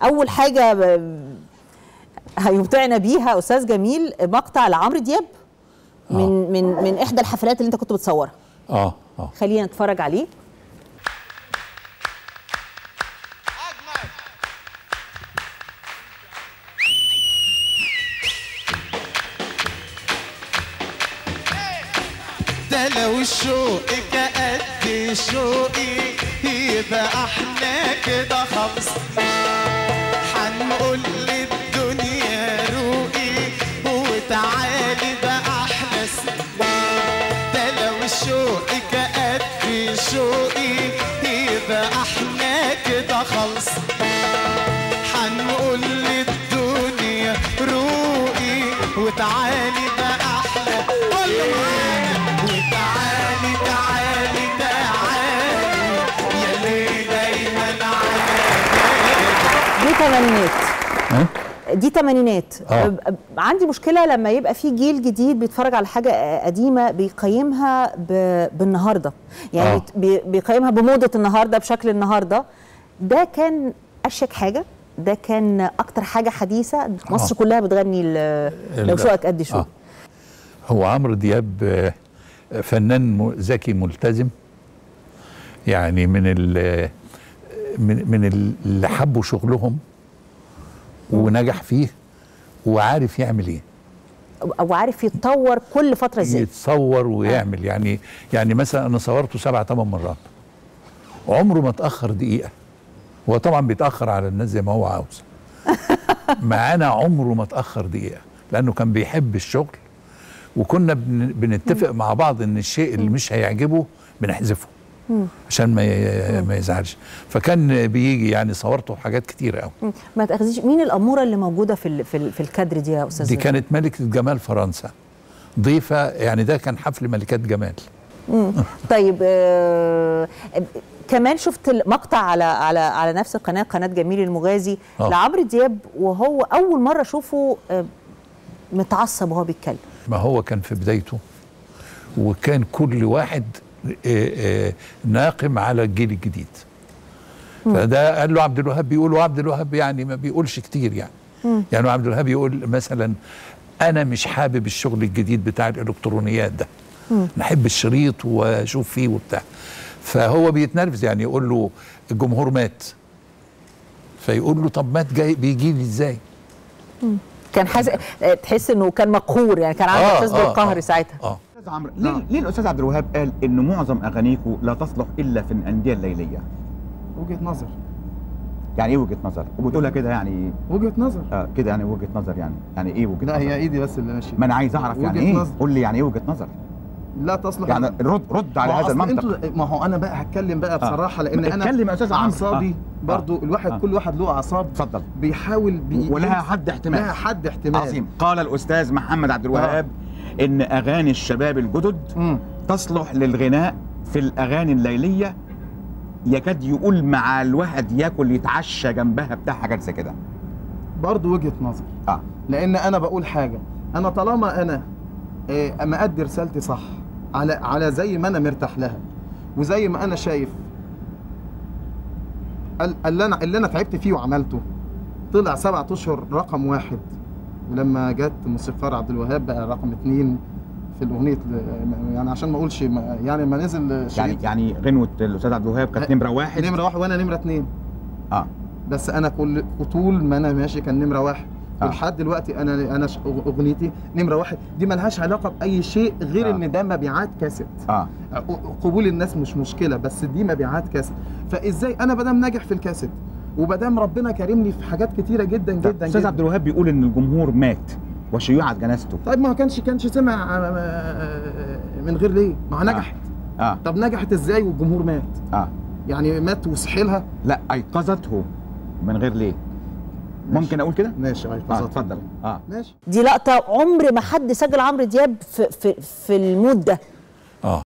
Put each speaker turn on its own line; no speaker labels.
اول حاجه ب- هيمتعنا بيها استاذ جميل مقطع لعمرو دياب من من من احدى الحفلات اللي انت كنت بتصورها
اه اه
خلينا نتفرج عليه
ده لو شوقك قد شوقي يبقى احنا كده خلص هنقول للدنيا روقي وتعالي بقى احلى سنين ده لو شوقك قد شوقي يبقى احنا كده خلص هنقول للدنيا روقي وتعالي بقى احلى كله معانا وتعالي تعالي تعالي يا اللي دايما
دي تمانينات
ها؟
دي تمانينات
آه.
ب- عندي مشكله لما يبقى في جيل جديد بيتفرج على حاجه قديمه بيقيمها ب... بالنهارده يعني
آه.
بي... بيقيمها بموضه النهارده بشكل النهارده ده كان اشيك حاجه ده كان اكتر حاجه حديثه مصر
آه.
كلها بتغني ال- لو
ال-
شوقك قد شوق
آه. هو عمرو دياب آه، فنان م- ذكي ملتزم يعني من ال من من ال- اللي حبوا شغلهم ونجح فيه وعارف يعمل ايه
او عارف يتطور كل فتره ازاي
يتصور ويعمل يعني يعني مثلا انا صورته سبع ثمان مرات عمره ما اتاخر دقيقه هو طبعا بيتاخر على الناس زي ما هو عاوز معانا عمره ما اتاخر دقيقه لانه كان بيحب الشغل وكنا بن- بنتفق مع بعض ان الشيء اللي مش هيعجبه بنحذفه عشان ما ي- ما يزعلش فكان بيجي يعني صورته حاجات كتير قوي
مم. ما تاخذيش مين الاموره اللي موجوده في ال... في, ال... في الكادر دي يا استاذ
دي
زكي؟
كانت ملكه جمال فرنسا ضيفه يعني ده كان حفل ملكات جمال
طيب آه كمان شفت المقطع على على على نفس القناه قناه جميل المغازي
آه.
لعمرو دياب وهو اول مره اشوفه آه متعصب وهو بيتكلم
ما هو كان في بدايته وكان كل واحد آه، آه، ناقم على الجيل الجديد فده قال له عبد الوهاب بيقول وعبد الوهاب يعني ما بيقولش كتير يعني يعني عبد الوهاب يقول مثلا انا مش حابب الشغل الجديد بتاع الالكترونيات ده نحب الشريط واشوف فيه وبتاع فهو بيتنرفز يعني يقول له الجمهور مات فيقول له طب مات جاي بيجي لي ازاي
كان حاس آه، تحس انه كان مقهور يعني كان عنده
آه،
احساس
آه،
بالقهر
آه.
ساعتها
اه
استاذ عمرو ليه ليه الاستاذ عبد الوهاب قال ان معظم اغانيكم لا تصلح الا في الانديه الليليه
وجهه نظر
يعني ايه وجهه نظر وبتقولها كده يعني
وجهه نظر
آه كده يعني وجهه نظر يعني يعني ايه وجهه
لا
نظر
هي ايدي بس اللي ماشيه
ما انا عايز اعرف يعني
وجهة
ايه
نظر.
قول لي يعني ايه وجهه نظر
لا تصلح
يعني
على-
رد رد على
ما هو
هذا
أصل
المنطق
انتوا- ما هو انا بقى هتكلم بقى بصراحه لان انا
اتكلم يا أستاذ عمرو.
اعصابي
آه.
برضو
آه.
الواحد
آه.
كل واحد له اعصاب
اتفضل
بيحاول بي
ولها حد احتمال
لها حد احتمال
عظيم قال الاستاذ محمد عبد الوهاب ان اغاني الشباب الجدد
مم.
تصلح للغناء في الاغاني الليليه يكاد يقول مع الواحد ياكل يتعشى جنبها بتاع حاجات زي كده
برضو وجهه نظر
اه
لان انا بقول حاجه انا طالما انا آه، مأدي رسالتي صح على على زي ما انا مرتاح لها وزي ما انا شايف ال- اللي انا اللي انا تعبت فيه وعملته طلع سبعة اشهر رقم واحد ولما جت موسيقار عبد الوهاب بقى رقم اتنين في الاغنيه ل- يعني عشان ما اقولش ما- يعني ما نزل
يعني
شريط
يعني غنوه الاستاذ عبد الوهاب كانت نمره واحد
نمره واحد وانا نمره اتنين
اه
بس انا كل طول ما انا ماشي كان نمره واحد
آه.
ولحد دلوقتي انا انا ش- اغنيتي نمره واحد دي ملهاش علاقه باي شيء غير
آه.
ان ده مبيعات كاسيت
اه
قبول الناس مش مشكله بس دي مبيعات كاسيت فازاي انا بدام ناجح في الكاسيت وبدام ربنا كرمني في حاجات كتيره جدا جدا
استاذ
جدا
عبد الوهاب بيقول ان الجمهور مات وشيوعت جنازته
طيب ما كانش كانش سمع آه، آه، من غير ليه ما هو نجحت
اه
طب نجحت ازاي والجمهور مات
اه
يعني مات وصحي لها
لا ايقظته من غير ليه ممكن اقول كده
ماشي
اه
ايقظت
اتفضل اه
ماشي
دي لقطه عمر ما حد سجل عمرو دياب في في في المود ده
اه